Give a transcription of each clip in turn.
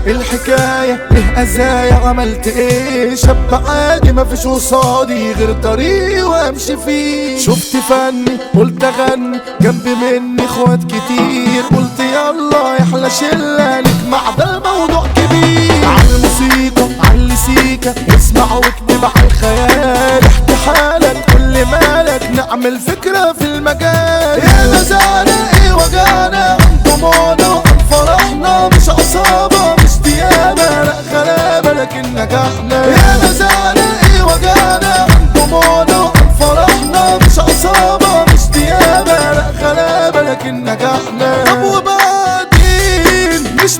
الحكاية ايه ازايا عملت ايه شاب عادي مفيش قصادي غير طريق وامشي فيه شفت فني قلت اغني جنب مني اخوات كتير قلت يلا يحلى شلة نجمع ده الموضوع كبير على الموسيقى على سيكا اسمع واكتب على الخيال احكي حالك كل مالك نعمل فكرة في المجال يا مزانا ايه وجعنا عن ضمانا وعن فرحنا مش عصابة مش ديابة لا غلابة لكن نجحنا يا مزانا ايه وجعنا عن ضمانا وعن فرحنا مش عصابة مش ديابة لا غلابة لكن نجحنا طب وبعدين مش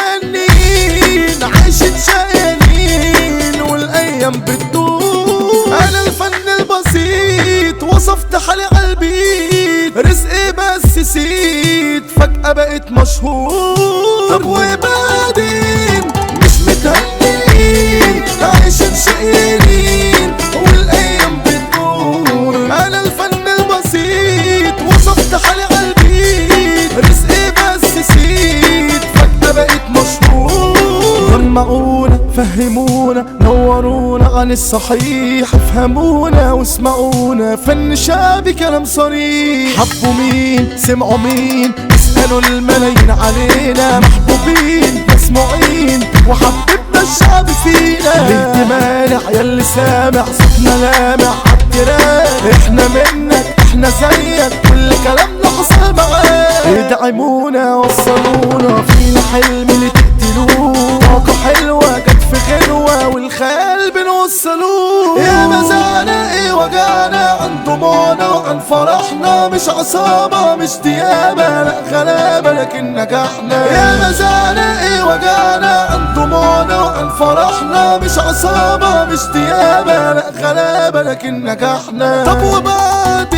متهنين عايشين شقيانين والايام بتدور انا الفن البسيط وصفت حالي قلبي رزقي بس سيد فجأة بقيت مشهور طب وبعدين مش متهنين عايشين شقيانين والايام بتدور انا الفن البسيط وصفت حالي قلبي رزقي بس سيد فجأة بقيت مشهور جمعونا فهمونا نورونا عن الصحيح افهمونا واسمعونا فن شعبي كلام صريح حبوا مين سمعوا مين اسألوا الملايين علينا محبوبين مسموعين وحببنا الشعب فينا ليه مانع يا اللي سامع صوتنا لامع عالتراك احنا منك احنا زيك كل كلامنا حصل معاك ادعمونا وصلونا فينا حلم اللي تقتلوه طاقة حلوة جت في خلوة والخيال بنوصلوه يا مزانا ايه وجعنا عن ضمانا وعن فرحنا مش عصابة مش ديابة لا غلابة لكن نجحنا يا مزانا ايه وجعنا عن ضمانا وعن فرحنا مش عصابة مش ديابة لا غلابة لكن نجحنا طب وبعد